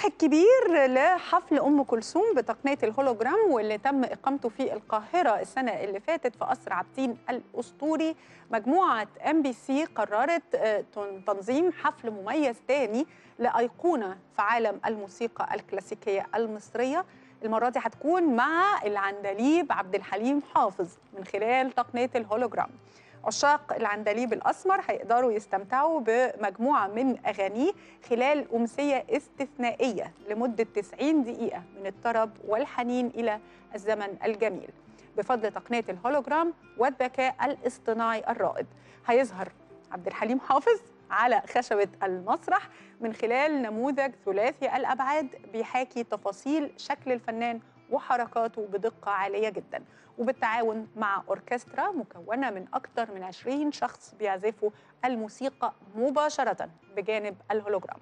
الافتتاح الكبير لحفل ام كلثوم بتقنيه الهولوجرام واللي تم اقامته في القاهره السنه اللي فاتت في قصر عابدين الاسطوري مجموعه ام بي سي قررت آه، تن- تنظيم حفل مميز تاني لايقونه في عالم الموسيقى الكلاسيكيه المصريه المره دي هتكون مع العندليب عبد الحليم حافظ من خلال تقنيه الهولوجرام عشاق العندليب الأسمر هيقدروا يستمتعوا بمجموعة من أغانيه خلال أمسية استثنائية لمدة 90 دقيقة من الطرب والحنين إلى الزمن الجميل بفضل تقنية الهولوجرام والذكاء الاصطناعي الرائد هيظهر عبد الحليم حافظ على خشبة المسرح من خلال نموذج ثلاثي الأبعاد بيحاكي تفاصيل شكل الفنان وحركاته بدقة عالية جدا وبالتعاون مع أوركسترا مكونة من أكثر من 20 شخص بيعزفوا الموسيقى مباشرة بجانب الهولوجرام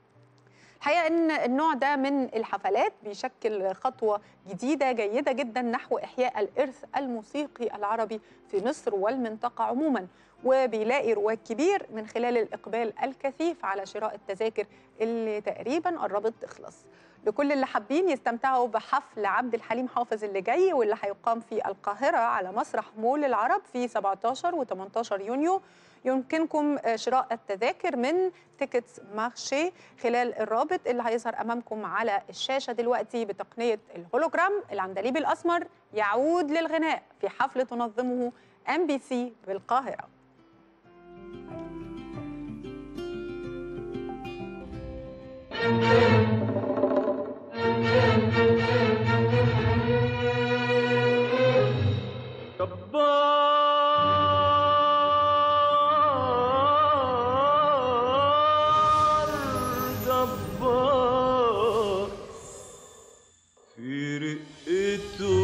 الحقيقة أن النوع ده من الحفلات بيشكل خطوة جديدة جيدة جدا نحو إحياء الإرث الموسيقي العربي في مصر والمنطقة عموما وبيلاقي رواج كبير من خلال الإقبال الكثيف على شراء التذاكر اللي تقريبا قربت تخلص لكل اللي حابين يستمتعوا بحفل عبد الحليم حافظ اللي جاي واللي هيقام في القاهرة على مسرح مول العرب في 17 و 18 يونيو يمكنكم شراء التذاكر من تيكتس مارشي خلال الرابط اللي هيظهر امامكم على الشاشه دلوقتي بتقنيه الهولوجرام العندليب الاسمر يعود للغناء في حفل تنظمه ام بي سي بالقاهره جبار جبار في رقته